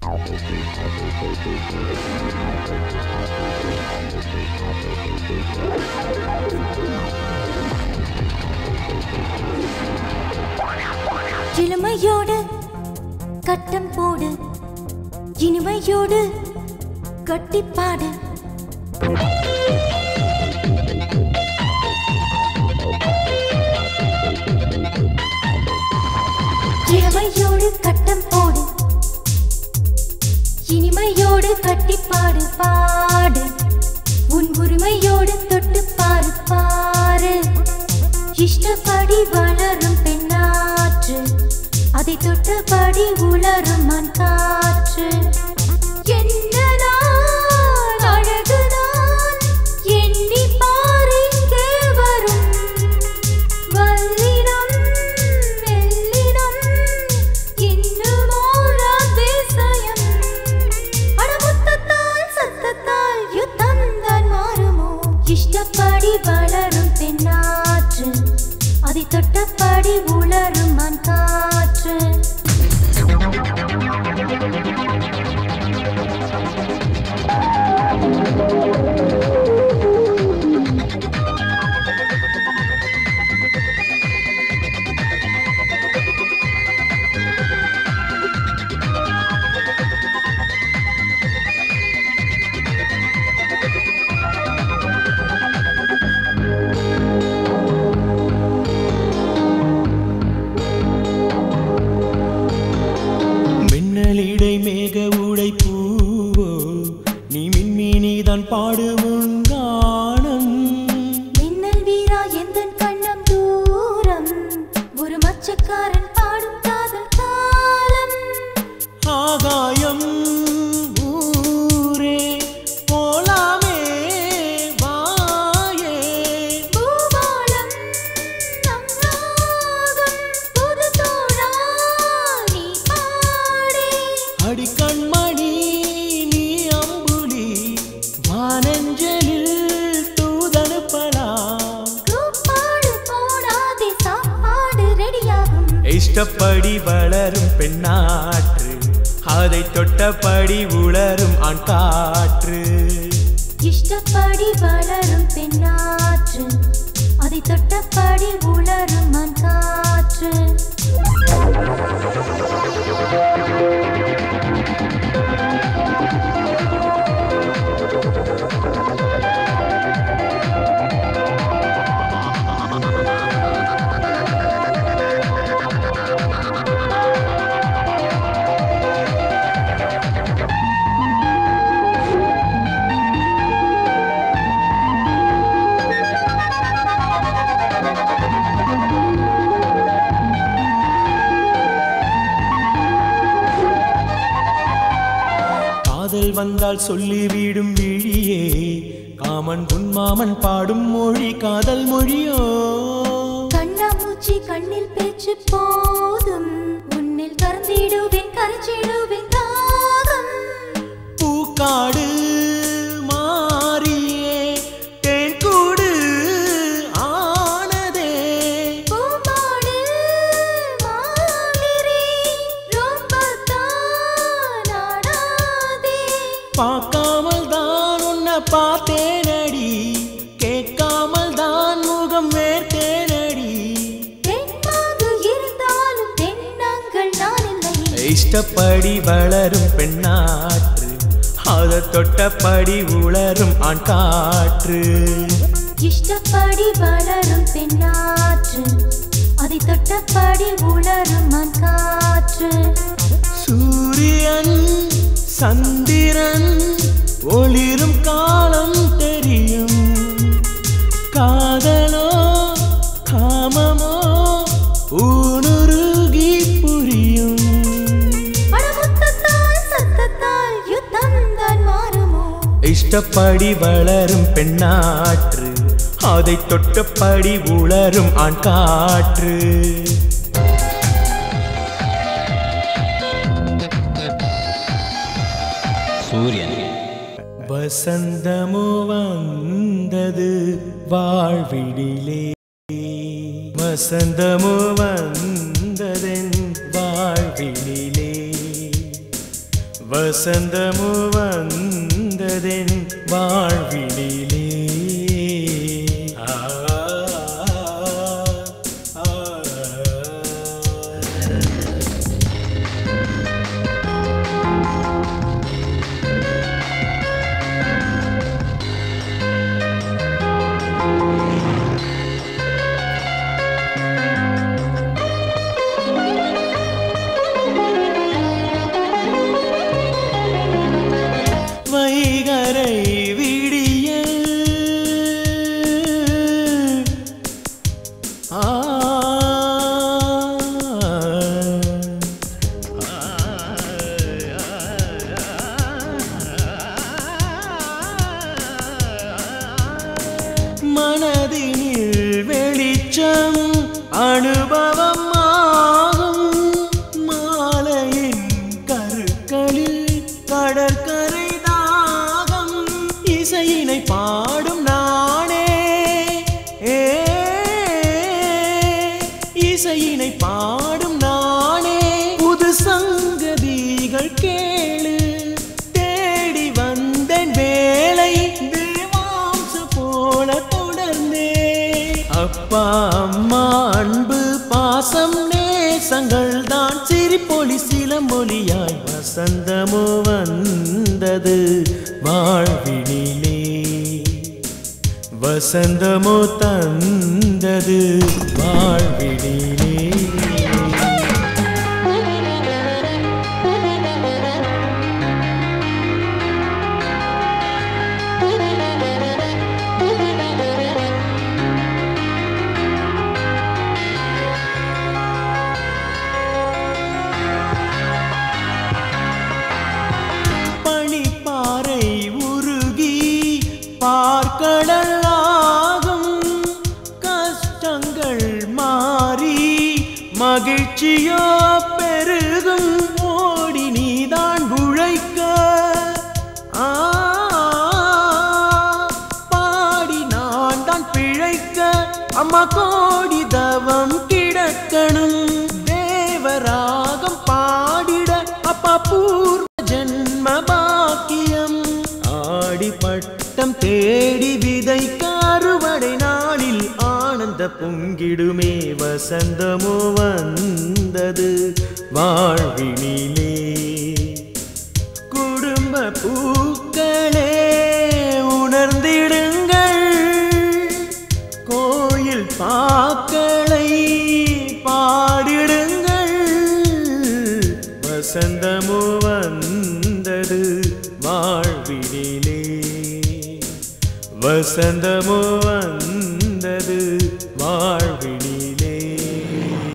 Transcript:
இளமையோடு கட்டம் போடு இனிமையோடு கட்டிப்பாடு இளமையோடு கட்டம் போடு இனிமையோடு கட்டிப்பாடு பாடு உன் உரிமையோடு தொட்டு பாரு பாரு இஷ்டப்படி வளரும் பெண்ணாற்று அதை தொட்டபடி உளரும் மண் காற்று என்ன நான் அழகுதான் எண்ணி பாரு இங்கே வரும் வல்லினம் மெல்லினம் இன்னும் ஓர் அதிசயம் அடமுத்தத்தால் சத்தத்தால் யுத்தம் தான் மாறுமோ இஷ்டப்படி வளரும் பெண்ணாற்று அதை தொட்டபடி உளரும் மண் காற்று மின்னலிடை மேக உடை பூவோ நீ மின்மினிதான் பாடுமுன் கானம் மின்னல் வீரா எந்தன் கண்ணம் தூரம் ஒரு மச்சக்காரன் பாடும் காதல் காலம் ஆகாயம் ஊரே போலாமே வாயே பூபாலம் நம் ராகம் புது தோழா நீ பாடே அடிக்கண்மணி நீ அம்புலி வானஞ்சலில் தூதனுப்பலாம் கூப்பாடு போடாதே சாப்பாடு ரெடியாகும் இஷ்டப்படி வளரும் பெண்ணாற்று அதை தொட்டபடி உளரும் ஆண் காற்று இஷ்டப்படி வளரும் பெண்ணாற்று அதை தொட்டபடி உளரும் மண் காற்று காதல் வந்தால் சொல்லிவிடும் விழியே காமன் புன்மாமன் பாடும் மொழி காதல் மொழியோ கண்ணாமூச்சி கண்ணில் பேச்சு போதும் உன்னில் கறந்திடுவேன் கரைச்சிடுவேன் தாகம் பூக்காடு மாறியே தேன் கூடு ஆனதே பூமாடு மாதிரி ரொம்பத்தான் ஆடாதே. பார்க்காமல் தான் உன்னை பார்த்தேனடி கேட்காமல் தான் முகம் வேர்த்தேனடி பெண்ணாக இருந்தாலும் தென்னங்கள் நான் இல்லை இஷ்டப்படி வளரும் பெண்ணாற்று அதை தொட்டபடி உளரும் ஆண் காற்று இஷ்டப்படி வளரும் பெண்ணாற்று அதை தொட்டபடி உளரும் மண் காற்று சூரியன் சந்திரன் ஒளிரும் காலம் தெரியும் காதலோ காமமோ ஊனுருகி புரியும் அடமுத்தத்தால் சத்தத்தால் யுத்தம் தான் மாறுமோ இஷ்டப்படி வளரும் பெண்ணாற்று அதை தொட்டபடி உளரும் ஆண் காற்று சூரியன் வசந்தமோ வந்தது வாழ்விடிலே வசந்தமோ வந்ததென் வாழ்வினிலே வசந்தமு வந்ததென் வாழ்வினிலே ஆ, ஆ, ஆ. வைகரை விடிய ஆ மனதினில் வெளிச்சம் அனுபவம் ஆகும் மாலையின் கருக்களில் கடற்கரை தாகம் இசையினை பாடும் நானே ஏ இசையினை பாடும் நானே புது சங்கதிகள் கேளு தேடி வந்தேன் வேலை தேவாம்ச போல தொடர்ந்தே அப்பா அம்மா அன்பு பாசம் நேசங்கள் தான் சிரிப்பொலி சிலமொலியாய் வசந்தமோ வந்தது வாழ்வினிலே வசந்தமோ தந்தது வாழ்வினிலே பனிப்பாறை உருகி பார்க்கடலாகும் கஷ்டங்கள் மாறி மகிழ்ச்சியோ பெருகும் ஓடி நீதான் உழைக்க ஆ, பாடி நான் தான் பிழைக்க அம்மா கோடி தவம் கிடக்கணும் தேவராகம் பாடிட அப்பா பூர்வ ஜென்ம பாக்கியம் ஆடி பட்டம் தேடி விதைக்க அறுவடை நாளில் ஆனந்த பொங்கிடுமே வசந்தமோ வந்தது வாழ்வினிலே குடும்ப பூக்களே உணர்ந்திடுங்கள் கோயில் பாக்களை பாடிடுங்கள் வசந்தமோ வந்தது வாழ்வினிலே வசந்தமோ வந்தது வாழ்வினிலே